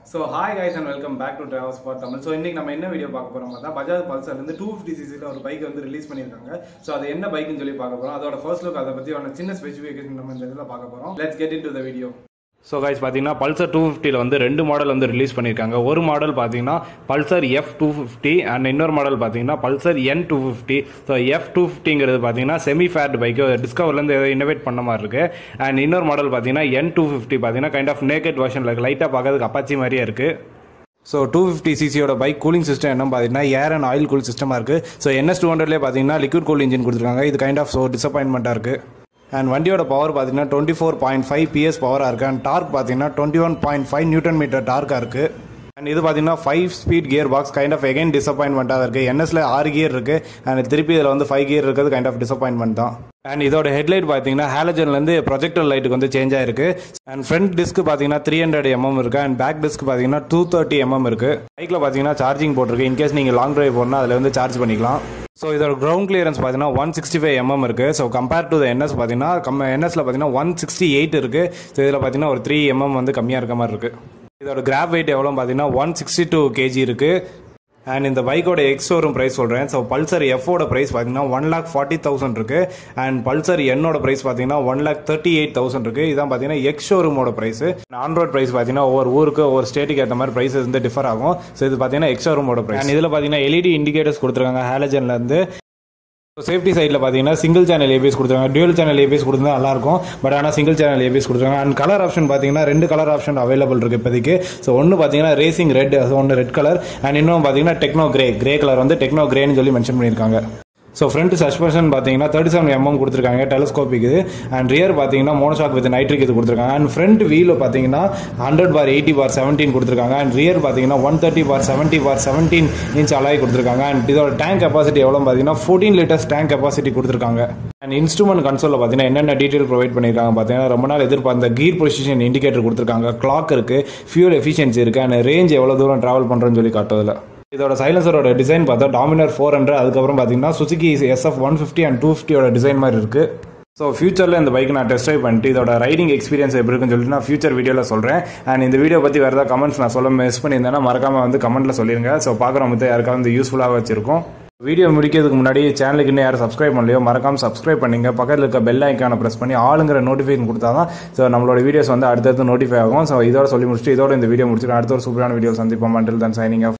so hi guys and welcome back to travel spot Tamil so இன்னைக்கு நம்ம என்ன video பார்க்க போறோம் பார்த்தா பஜாஜ் பல்சர் வந்து டூ ஃபிஃப்டி சிசியில் ஒரு பைக் வந்து ரிலீஸ் பண்ணியிருக்காங்க ஸோ அது என்ன பைக்னு சொல்லி பார்க்க போறோம் அதோட ஃபர்ஸ்ட் லுக் அதை பற்றி சின்ன ஸ்பெசிஃபிகேஷன் நம்ம இந்த இதில் பார்க்க போறோம் let's get in to the video so guys பார்த்தீங்கன்னா பல்சர் டூ ஃபிஃப்டியில் வந்து ரெண்டு மாடல் வந்து ரிலீஸ் பண்ணியிருக்காங்க ஒரு மாடல் பார்த்தீங்கன்னா Pulsar F two fifty and இன்னொரு மாடல் பார்த்தீங்கன்னா Pulsar N two fifty so F two ஃபிஃப்டிங்கிறது பார்த்தீங்கன்னா செமி ஃபேட் பைக்கு டிஸ்கவர்லேருந்து ஏதோ இன்னோவேட் பண்ண மாதிரி இருக்கு அண்ட் இன்னொரு மாடல் பார்த்தீங்கன்னா என் டூ ஃபிஃப்டி பார்த்தீங்கன்னா கைண்ட் ஆஃப் நேக்கட் வெர்ஷனில் லைட்டாக பார்க்கறதுக்கு அப்பாச்சி மாதிரியே இருக்குது ஸோ டூ ஃபிஃப்டி சிசியோட பைக் கூலிங் சிஸ்டம் என்ன பார்த்தீங்கன்னா ஏர் அண்ட் ஆயில் கூல் சிஸ்டமாக இருக்குது ஸோ என்எஸ் டூ ஹண்ட்ரட்லேயே பார்த்தீங்கன்னா லிக்விட் கூல் இன்ஜின் கொடுத்துருக்காங்க இது கைண்ட் ஆஃப் ஸோ டிசப்பாயின்மெண்ட்டாக இருக்குது அண்ட் வண்டியோட பவர் பார்த்தீங்கன்னா twenty four point five PS பவராக இருக்குது அண்ட் டார்க் பார்த்தீங்கன்னா twenty one point five newton metre டார்க்காக இருக்குது அண்ட் இது பார்த்தீங்கன்னா five speed gear box kind of again டிசப்பாயின்மெண்ட்டாக இருக்குது என்எஸ்ல ஆறு கியர் இருக்குது அண்ட் திருப்பி இதில் வந்து ஃபைவ் கியர் இருக்கிறது கைண்ட் ஆஃப் டிசப்பாயின்மெண்ட் தான் அண்ட் இதோட ஹெட்லைட் பார்த்தீங்கன்னா ஹேலஜன்லேருந்து ப்ரொஜெக்டர் லைட்டுக்கு வந்து சேஞ்ச் ஆயிருக்கு அண்ட் ஃப்ரண்ட் டிஸ்க் பார்த்தீங்கன்னா த்ரீ ஹண்ட்ரட் எம்எம் இருக்கு அண்ட் பேக் டிஸ்க் பார்த்தீங்கன்னா டூ தேர்ட்டி எம்எம் இருக்கு பைக்கில் பார்த்தீங்கன்னா சார்ஜிங் போட்டிருக்கு இன்கேஸ் நீங்கள் லாங் டிரைவ் போனால் அதில் வந்து சார்ஜ் பண்ணிக்கலாம் ஸோ இதோட கிரவுண்ட் கிளியரன்ஸ் பார்த்தீங்கன்னா ஒன் சிக்ஸ்டி ஃபைவ் எம்எம் இருக்கு so compare to the NS பார்த்தீங்கன்னா கம் என்எஸ்ல பார்த்தீங்கன்னா ஒன் சிக்ஸ்டி எயிட் இருக்கு ஸோ இதில் பார்த்தீங்கன்னா ஒரு த்ரீ எம்எம் வந்து கம்மியாக இருக்க மாதிரி இருக்கு இதோட கிராப் வெயிட் எவ்வளோ பார்த்தீங்கன்னா ஒன் சிக்ஸ்டி டூ கேஜி இருக்கு அண்ட் இந்த பைக்கோட எக்ஸ் ஷோரூம் ப்ரைஸ் சொல்கிறேன் ஸோ பல்சர் எஃபோட ப்ரைஸ் பார்த்தீங்கன்னா ஒன் லேக் ஃபார்ட்டி தௌசண்ட் இருக்கு அண்ட் பல்சர் என்னோட ப்ரைஸ் பார்த்தீங்கன்னா one lakh thirty eight thousand இருக்கு இதான் பார்த்தீங்கன்னா எக்ஸ் ஷோரூமோட ப்ரைஸ் ஆண்ட்ராய்ட் ப்ரைஸ் பார்த்தீங்கன்னா ஒவ்வொரு ஊருக்கு ஒவ்வொரு ஸ்டேட்டுக்கு ஏற்ற மாதிரி ப்ரைஸ் வந்து டிஃபர் ஆகும் ஸோ இது பார்த்தீங்கன்னா எக்ஸ் ஷோரூமோட ப்ரைஸ் அண்ட் இதில் பார்த்தீங்கன்னா எல்இடி இண்டிகேட்டர்ஸ் கொடுத்துருக்காங்க ஹேலஜன்லேருந்து சேஃப்டி சைடில் பார்த்தீங்கன்னா சிங்கிள் சேனல் ஏபிஎஸ் கொடுத்துருக்காங்க டியூல் சேனல் ஏபிஎஸ் கொடுத்தா நல்லா இருக்கும் பட் ஆனால் சிங்கிள் சேனல் ஏபிஎஸ் கொடுத்துருக்காங்க அண்ட் கலர் ஆப்ஷன் பார்த்தீங்கன்னா ரெண்டு கலர் ஆப்ஷன் அவைலபிள் இருக்கு இப்போதைக்கு ஸோ ஒன்று பார்த்தீங்கன்னா ரேசிங் ரெட் ஒன்று ரெட் கலர் அண்ட் இன்னொன்று பார்த்தீங்கன்னா டெக்னோ கிரே கிரே கலர் வந்து டெக்னோ கிரேன்னு சொல்லி மென்ஷன் பண்ணியிருக்காங்க ஸோ ஃப்ரண்ட் சஸ்பென்ஷன் பார்த்தீங்கன்னா தேர்ட்டி செவன் எம்எம் கொடுத்துருக்காங்க டெலஸ்கோபிக் இது அண்ட் ரியர் பார்த்தீங்கன்னா மோனோஷாக் வித் நைட்ரிக் இது கொடுத்துருக்காங்க அண்ட் ஃப்ரண்ட் வீல் பார்த்தீங்கன்னா hundred by eighty by seventeen கொடுத்துருக்காங்க அண்ட் ரியர் பார்த்தீங்கன்னா one thirty by seventy by seventeen inch alloy கொடுத்துருக்காங்க அண்ட் இதோட டேங்க் கெப்பாசிட்டி எவ்வளோ பார்த்தீங்கன்னா ஃபோர்டீன் லிட்டர்ஸ் டேங்க் கெப்பாசிட்டி கொடுத்துருக்காங்க அண்ட் இன்ஸ்ட்ருமெண்ட் கன்சோலில் பார்த்தீங்கன்னா என்னென்ன டீட்டெயில் ப்ரொவைட் பண்ணியிருக்காங்க பார்த்தீங்கன்னா ரொம்ப நாள் எதிர்பார்த்த கீர் பொசிஷன் இண்டிகேட்டர் கொடுத்துருக்காங்க கிளாக் இருக்குது ஃபியூல் எஃபிஷியன்சி இருக்குது அண்ட் ரேஞ்ச் எவ்வளோ தூரம் ட்ராவல் பண்ணுறோன்னு சொல்லி காட்டுவதில்ல இதோட சைலன்சரோட டிசைன் பார்த்தா டாமினர் ஃபோர் ஹண்ட்ரட் அதுக்கப்புறம் பார்த்தீங்கன்னா Suzuki SF one fifty and two ஃபிஃப்டியோட டிசைன் மாதிரி இருக்கு ஸோ ஃபியூச்சரில் இந்த பைக் நான் டெஸ்ட் ட்ரைவ் பண்ணிட்டு இதோட ரைடிங் எக்ஸ்பீரியன்ஸ் எப்படி இருக்குன்னு சொல்லிட்டு நான் ஃபியூச்சர் வீடியோவில் சொல்கிறேன் அண்ட் இந்த வீடியோ பற்றி வேறு ஏதாவது கமெண்ட்ஸ் நான் சொல்ல மிஸ் பண்ணியிருந்தேன்னா மறக்காம வந்து கமெண்ட்டில் சொல்லிருங்க ஸோ பார்க்குறவங்க வந்து யாருக்காவது வந்து யூஸ்ஃபுல்லாக வச்சிருக்கோம் வீடியோ முடிக்கிறதுக்கு முன்னாடி சேனலுக்கு இன்னும் யாரும் சப்ஸ்கிரைப் பண்ணலையோ மறக்காம சப்ஸ்கிரைப் பண்ணுங்க பக்கத்தில் இருக்க பெல் ஐக்கான ப்ரெஸ் பண்ணி ஆளுங்கிற நோட்டிஃபிகேஷன் கொடுத்தா தான் ஸோ நம்மளோட வீடியோஸ் வந்து அடுத்தடுத்து நோட்டிஃபை ஆகும் ஸோ இதோட சொல்லி முடிச்சுட்டு இதோட இந்த வீடியோ முடிச்சுட்டு அடுத்த ஒரு சூப்பரான வீடியோ சந்திப்போம் அண்டில் தன் சைனிங் ஆஃப்